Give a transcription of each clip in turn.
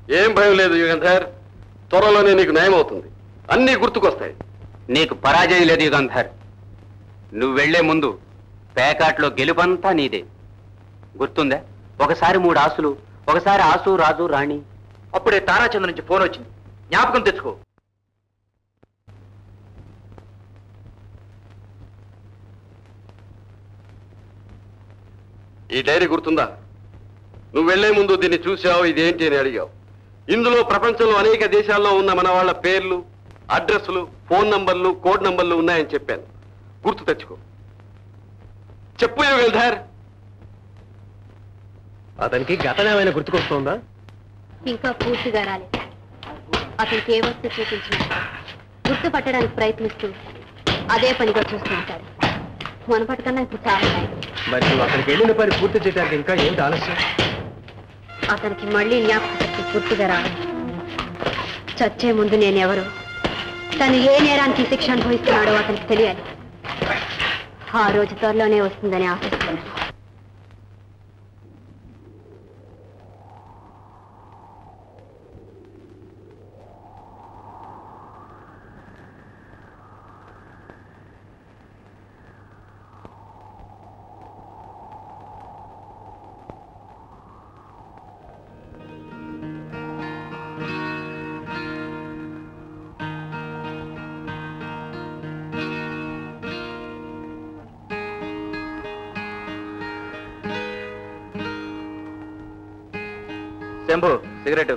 ఏం భయం లేదు యుగంధర్ త్వరలోనే నీకు న్యాయం అవుతుంది అన్నీ గుర్తుకొస్తాయి నీకు పరాజయం లేదు యుగంధర్ నువ్వు వెళ్లే ముందు పేకాట్లో గెలుపంతా నీదే గుర్తుందా ఒకసారి మూడు ఆసులు ఒకసారి ఆసు రాజు రాణి అప్పుడే తారాచంద్ర నుంచి ఫోన్ వచ్చింది జ్ఞాపకం తెచ్చుకో ఈ డైరీ గుర్తుందా నువ్వు వెళ్లే ముందు దీన్ని చూసావు ఇదేంటి అని అడిగావు ఇందులో ప్రపంచంలో అనేక దేశాల్లో ఉన్న మన వాళ్ళ పేర్లు అడ్రస్లు ఫోన్ నంబర్లు కోడ్ నంబర్లు ఉన్నాయని చెప్పాను గుర్తు తెచ్చుకో చెప్పు యుగంధర్ అతనికి గతనేమైనా గుర్తుకొస్తుందా ఇంకా పూర్తిగా రాలేదు అతనికి ఏ వస్తువు చూపించినా గుర్తుపట్టడానికి ప్రయత్నిస్తూ అదే పనిగా చూస్తూ ఉంటాడు మునపటి కన్నా ఇప్పుడు చాలా నయం. మరి నువ్వు అక్కడికి వెళ్ళిన పని పూర్తి చేయడానికి ఇంకా ఏంటి ఆలస్యం అతనికి మళ్ళీ జ్ఞాపక శక్తి పూర్తిగా రావాలి చచ్చే ముందు నేనెవరు తను ఏ నేరానికి శిక్ష అనుభవిస్తున్నాడో అతనికి తెలియాలి ఆ రోజు త్వరలోనే వస్తుందని ఆశిస్తున్నాను శంభు సిగరెట్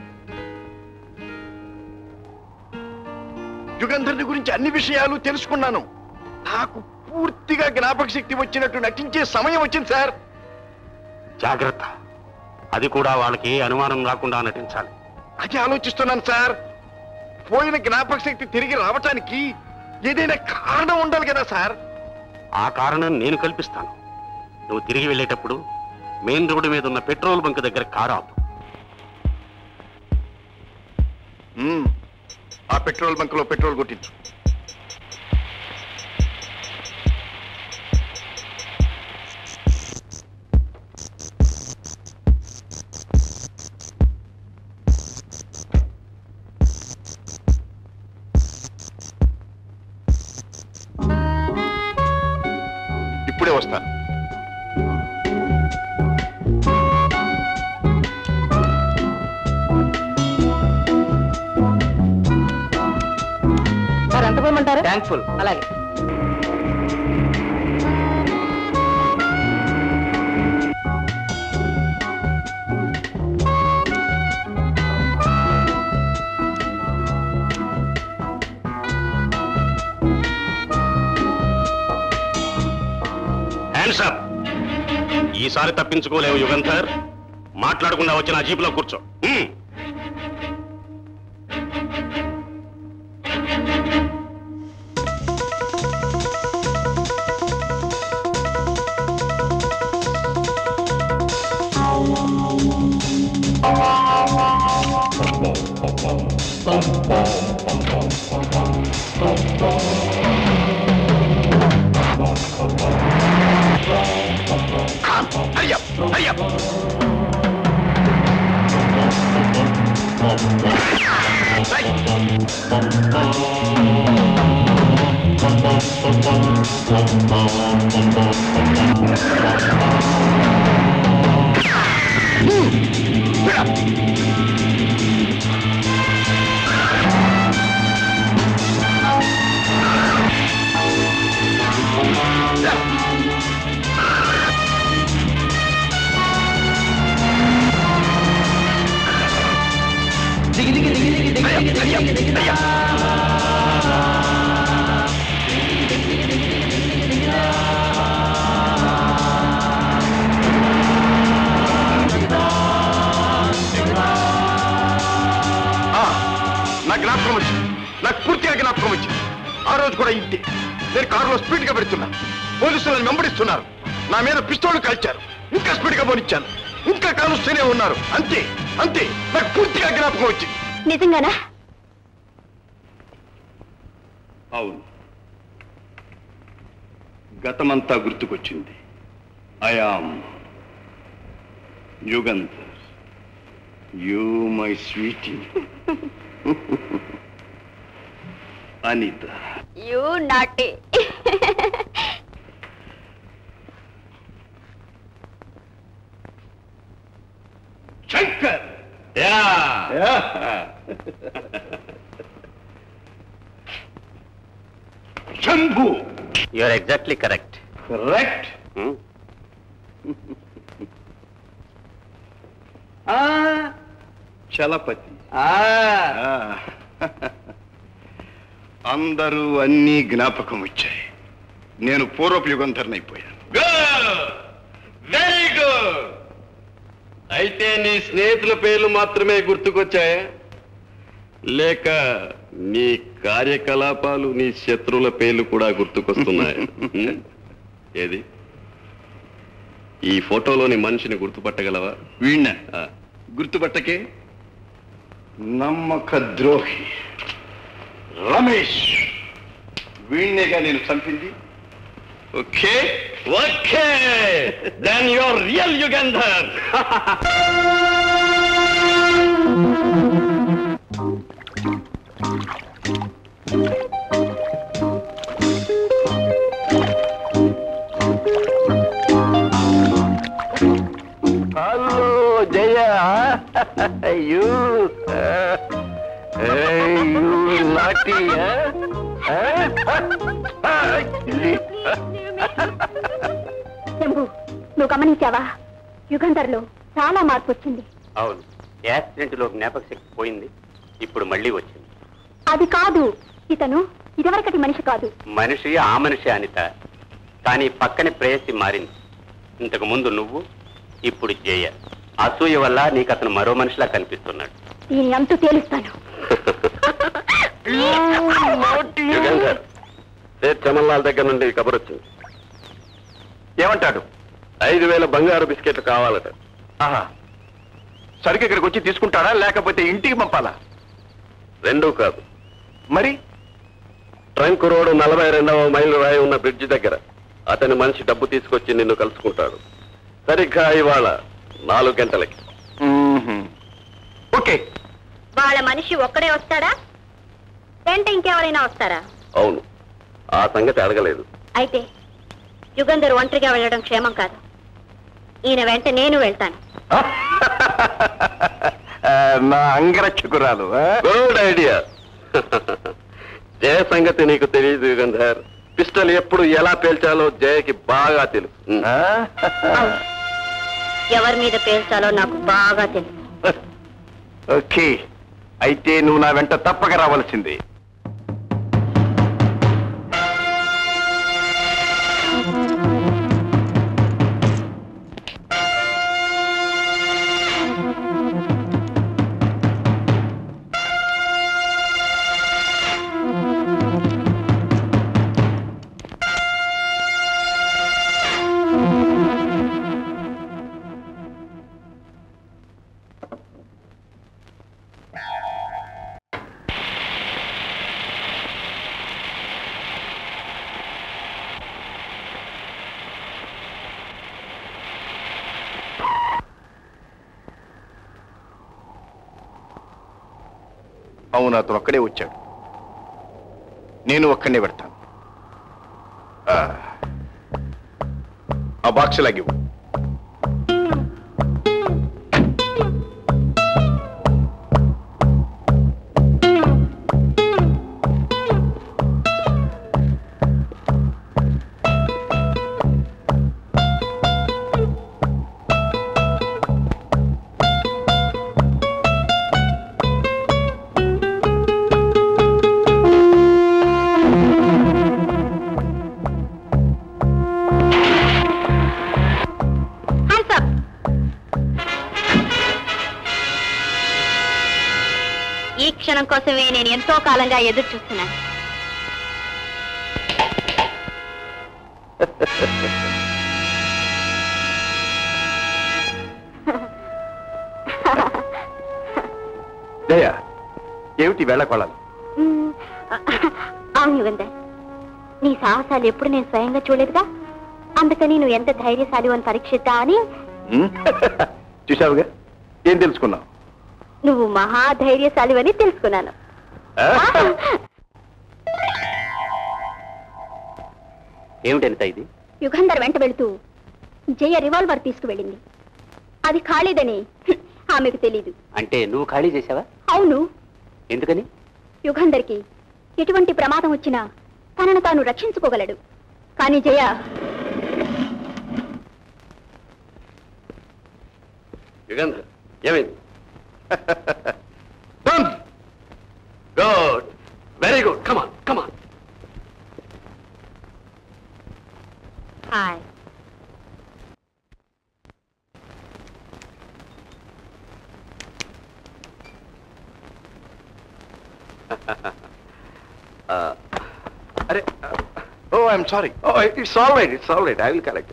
యుగంధర్ని గురించి అన్ని విషయాలు తెలుసుకున్నాను నాకు పూర్తిగా జ్ఞాపక శక్తి వచ్చినట్టు నటించే సమయం వచ్చింది సార్ జాగ్రత్త అది కూడా వాళ్ళకి అనుమానం రాకుండా నటించాలి అది ఆలోచిస్తున్నాను సార్ పోయిన జ్ఞాపక శక్తి తిరిగి రావటానికి ఏదైనా కారణం ఉండాలి కదా సార్ ఆ కారణం నేను కల్పిస్తాను నువ్వు తిరిగి వెళ్ళేటప్పుడు మెయిన్ రోడ్డు మీద ఉన్న పెట్రోల్ బంక్ దగ్గర కారు ఆపు మ్మ్. ఆ పెట్రోల్ బంక్ లో పెట్రోల్ కొట్టించు ఇప్పుడే వస్తాను సార్ ఎంత పోయమంటారు థ్యాంక్ఫుల్ అలాగే హ్యాండ్స్ అప్ ఈసారి తప్పించుకోలేవు యుగంధర్ మాట్లాడకుండా వచ్చిన ఆ జీపులో కూర్చో హ్మ్. Hurry up! Hurry up! ఆ, నా జ్ఞాపకం వచ్చింది నాకు పూర్తిగా జ్ఞాపకం వచ్చింది ఆ రోజు కూడా ఇంతే నేను కారులో స్పీడ్ గా పెడుతున్నా పోలీసులు నన్ను వెంబడిస్తున్నారు నా మీద పిస్తోళ్లు కాల్చారు ఇంకా స్పీడ్ గా పోనిచ్చాను ఇంకా కాలుస్తూనే ఉన్నారు అంతే అంతే నాకు పూర్తిగా జ్ఞాపకం వచ్చింది నిజంగానా అవును గతమంతా గుర్తుకొచ్చింది I am Yugandhar you my sweetie Anitha you naughty Shankar Shambhu you are exactly correct correct Chalapathi అందరూ అన్నీ జ్ఞాపకం వచ్చాయి నేను పూర్వపు యుగంధరనైపోయాను వెరీ గుడ్ అయితే నీ స్నేహితుల పేర్లు మాత్రమే గుర్తుకొచ్చాయా లేక నీ కార్యకలాపాలు నీ శత్రువుల పేర్లు కూడా గుర్తుకొస్తున్నాయి ఏది ఈ ఫోటోలోని మనిషిని గుర్తుపట్టగలవా వీణ ఆ, గుర్తుపట్టకే నమ్మక ద్రోహి రమేష్ వీణ్ణేగా నేను చంపింది okay okay then your real Yugandhar hello Jaya you you naughty Shambhu నువ్వు గమనించావా యుగంధర్లో చాలా మార్పు వచ్చింది అవును యాక్సిడెంట్ లో జ్ఞాపక శక్తి పోయింది ఇప్పుడు మళ్ళీ వచ్చింది అది కాదు ఇతను ఇదివరకటి మనిషి కాదు మనిషి ఆ మనిషి అనిత కానీ పక్కనే ప్రేయసి మారింది ఇంతకు ముందు నువ్వు ఇప్పుడు జయ అసూయ వల్ల నీకు అతను మరో మనిషిలా కనిపిస్తున్నాడు దీని అంతు తేలుస్తాను యుగంధర్ సేట్ చమన్లాల్ దగ్గర నుండి కబురు వచ్చింది ఏమంటాడు ఐదు వేల బంగారు బిస్కెట్లు కావాలట ఆహా సరికి ఇక్కడికి వచ్చి తీసుకుంటాడా లేకపోతే ఇంటికి పంపాలా రెండూ కాదు మరి ట్రంక్ రోడ్ నలభై రెండవ మైలు రాయి ఉన్న బ్రిడ్జ్ దగ్గర అతని మనిషి డబ్బు తీసుకొచ్చి నిన్ను కలుసుకుంటాడు సరిగ్గా ఇవాళ నాలుగు గంటలకి ఓకే వాళ్ళ మనిషి ఒక్కడే వస్తాడా వెంట ఇంకెవరైనా వస్తారా అవును ఆ సంగతి అడగలేదు అయితే యుగంధర్ ఒంటరిగా వెళ్ళడం క్షేమం కాదు ఈయన వెంట నేను వెళ్తాను నా అంగరక్షకురాలు ఆ? గుడ్ ఐడియా జయ సంగతి నీకు తెలియదు యుగంధర్ పిస్టల్ ఎప్పుడు ఎలా పేల్చాలో జయకి బాగా తెలుసు ఉమ్. ఆ? అవును. ఎవరి మీద పేల్చాలో నాకు బాగా తెలుసు ఓకే అయితే నువ్వు నా వెంట తప్పక రావాల్సింది అవును అతను ఒక్కడే వచ్చాడు నేను ఒక్కడే పెడతాను ఆ. ఆ బాక్స్ లాగివ్వు Hands up. ఈ క్షణం కోసమే నేను ఎంతో కాలంగా ఎదురు చూస్తున్నాను జయ ఏమిటి వేళకోళాలు మ్మ్. అవును యుగంధర్ నీ సాహసాలు ఎప్పుడు నేను స్వయంగా చూడలేదుగా అందుకని నువ్వు ఎంత ధైర్యశాలి అని పరీక్షిద్దామని ఉమ్? చూశావుగా ఏం తెలుసుకున్నావు నువ్వు మహా ధైర్యశాలివని తెలుసుకున్నాను ఏమిటి అనిత ఇది యుగంధర్ వెంట వెళుతూ జయ రివాల్వర్ తీసుకువెళ్ళింది అది ఖాళీదని హ్మ్, ఆమెకు తెలీదు అంటే నువ్వు ఖాళీ చేసావా అవును ఎందుకని యుగంధర్కి ఎటువంటి ప్రమాదం వచ్చినా తనను తాను రక్షించుకోగలడు కానీ జయ యుగంధర్ ఏమైంది good very good come on come on hi అరే oh I'm sorry oh it's all right it's all right I will correct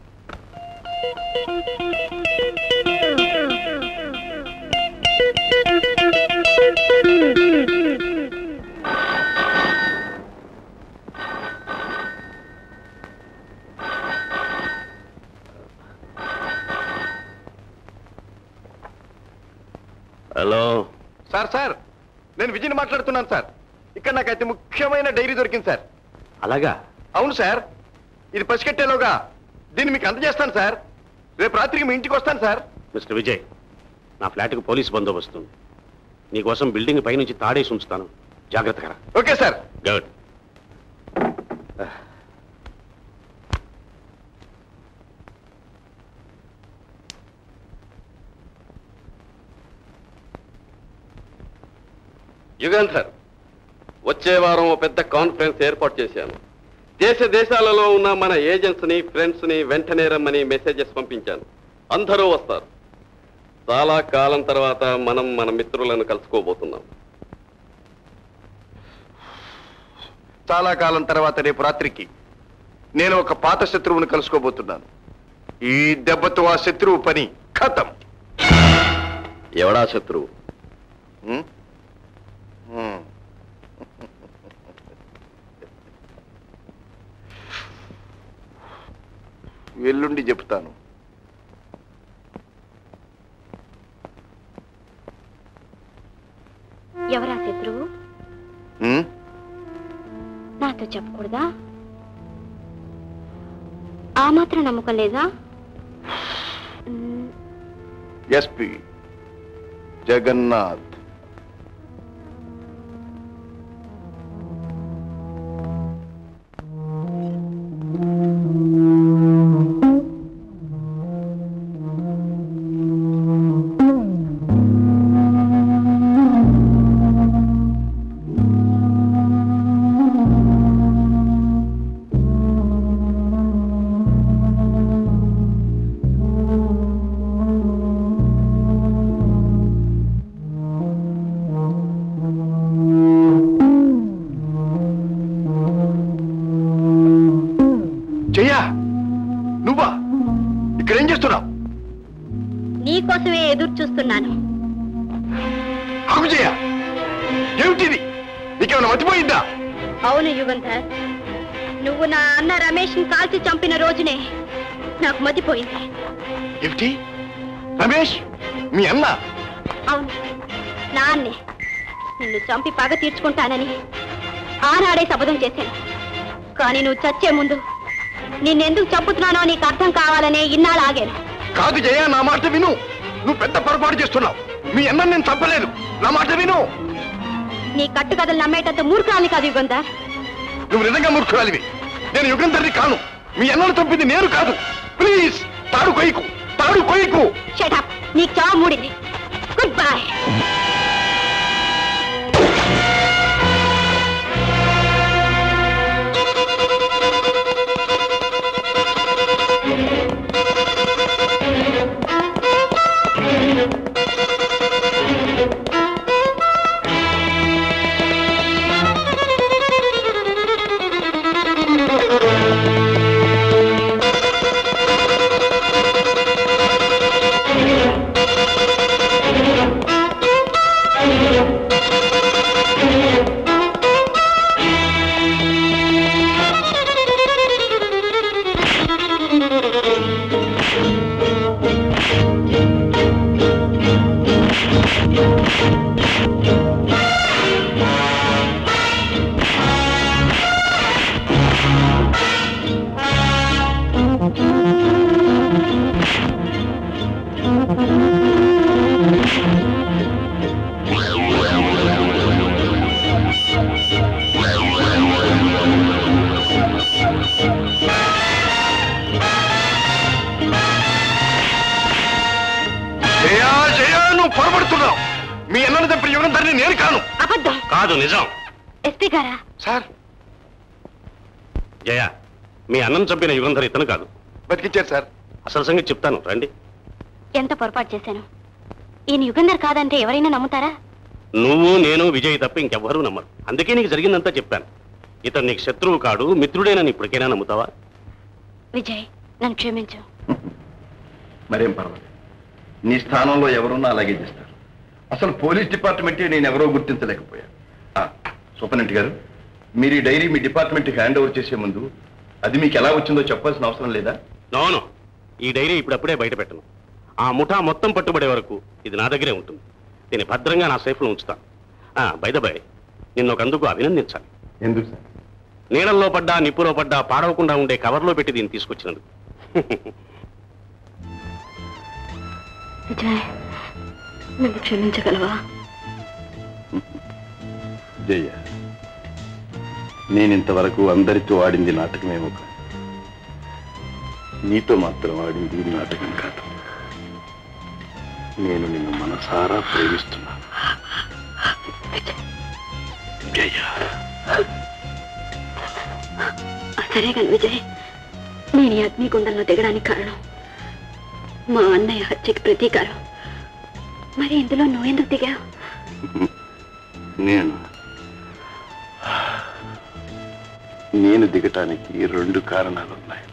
hello sir sir నేను విజయ్ మాట్లాడుతున్నాను సార్ ఇక్కడ నాకు అతి ముఖ్యమైన డైరీ దొరికింది సార్ అలాగా అవును సార్ ఇది పసికట్టేలోగా దీన్ని మీకు అందజేస్తాను సార్ రేపు రాత్రికి మీ ఇంటికి వస్తాను సార్ మిస్టర్ విజయ్ నా ఫ్లాట్కి పోలీస్ బందోబస్తు ఉంది నీకోసం బిల్డింగ్ పైనుంచి తాడేసి ఉంచుతాను జాగ్రత్తగా రా. ఓకే సార్ గుడ్ యుగంధర్ వచ్చే వారం ఓ పెద్ద కాన్ఫరెన్స్ ఏర్పాటు చేశాను దేశ దేశాలలో ఉన్న మన ఏజెంట్స్ ని ఫ్రెండ్స్ ని వెంటనే రమ్మని మెసేజెస్ పంపించాను అందరూ వస్తారు చాలా కాలం తర్వాత మనం మన మిత్రులను కలుసుకోబోతున్నాం చాలా కాలం తర్వాత రేపు రాత్రికి నేను ఒక పాత శత్రువుని కలుసుకోబోతున్నాను ఈ దెబ్బతో ఆ శత్రువు పని ఖతం ఎవడా శత్రువు ఉం? ఉం. ఎల్లుండి చెప్తాను ఎవరా శత్రువు ఉం? నాతో చెప్పకూడదా ఆ మాత్రం నమ్మకం లేదా మ్, ఎస్పి జగన్నాథ్ చెయ్యా నువ్వా ఇక్కడ ఏం చేస్తున్నావు నీకోసమే ఎదురు చూస్తున్నాను ఆగు చెయ్యా ఏమిటిది నీకేమైనా మర్చిపోయిందా అవును యుగంధర్ నువ్వు నా అన్న రమేష్ కాల్చి చంపిన రోజునే నాకు మతిపోయింది ఏమిటి రమేష్ మీ అన్న అవును నా అన్నే నిన్ను చంపి పగ తీర్చుకుంటానని ఆనాడే శపథం చేశాను కానీ నువ్వు చచ్చే ముందు నిన్నెందుకు చంపుతున్నానో నీకు అర్థం కావాలనే ఇన్నాళ్ళు ఆగాను కాదు జయ నా మాట విను నువ్వు పెద్ద పొరపాటు చేస్తున్నావు మీ అన్న నేను చంపలేదు నా మాట విను నీ కట్టుకథలు నమ్మేటంత మూర్ఖాన్ని కాదు యుగంధర్ నువ్వు నిజంగా మూర్ఖురాలివి నేను యుగంధర్ని కాను మీ అన్నను చంపింది నేను కాదు ప్లీజ్ తాడు కొయ్యకు తాడు కొయ్యకు షటప్ నీకు చావు మూడింది గుడ్ బై జయా జయా నువ్వు పొరపడుతున్నావు మీ అన్నను చంపిన యువనందరినీ నేను కాను అబద్ధం కాదు నిజం ఎస్పీ గారా సార్ జయ మీ అన్నం చంపిన యుగంధర్ ఇతను కాదు బతికించారు సార్ అసలు సంగతి చెప్తాను రండి ఎంత పొరపాటు చేశాను ఈయన యుగంధర్ కాదంటే ఎవరైనా నమ్ముతారా నువ్వు నేను విజయ్ తప్ప ఇంకెవ్వరూ నమ్మరు అందుకే నీకు జరిగిందంతా చెప్పాను ఇతను నీకు శత్రువు కాడు మిత్రుడేనని ఇప్పటికైనా నమ్ముతావా విజయ్ నన్ను క్షమించు మరేం పర్వాలేదు నీ స్థానంలో ఎవరున్నా అలాగే చేస్తారు అసలు పోలీస్ డిపార్ట్మెంటే నేను ఎవరో గుర్తించలేకపోయాను ఆ, సూపరింటెండెంట్ గారు మీరు ఈ డైరీ మీ డిపార్ట్మెంట్కి హ్యాండ్ ఓవర్ చేసే ముందు అది మీకు ఎలా వచ్చిందో చెప్పాల్సిన అవసరం లేదా నోను ఈ డైరీ ఇప్పుడప్పుడే బయట పెట్టను ఆ ముఠా మొత్తం పట్టుబడే వరకు ఇది నా దగ్గరే ఉంటుంది దీన్ని భద్రంగా నా సేఫ్లో ఉంచుతాను బైద బై నిన్న ఒకందుకు అభినందించాలి ఎందుకు సార్ నీళ్ళల్లో పడ్డా నిప్పులో పడ్డా పాడవకుండా ఉండే కవర్లో పెట్టి దీన్ని తీసుకొచ్చినందుకు విజయ్ నన్ను క్షమించగలవా జయ నేను ఇంతవరకు అందరితో ఆడింది నాటకమేమో కాదు నీతో మాత్రం ఆడింది నాటకం కాదు నేను నిన్ను మనసారా ప్రేమిస్తున్నాను జయ సరే కానీ విజయ్ నేను ఈ అగ్నిగుండంలో దిగడానికి కారణం మా అన్నయ్య హత్యకి ప్రతీకారం మరి ఇందులో నువ్వెందుకు దిగావు నేను నేను దిగటానికి రెండు కారణాలు ఉన్నాయి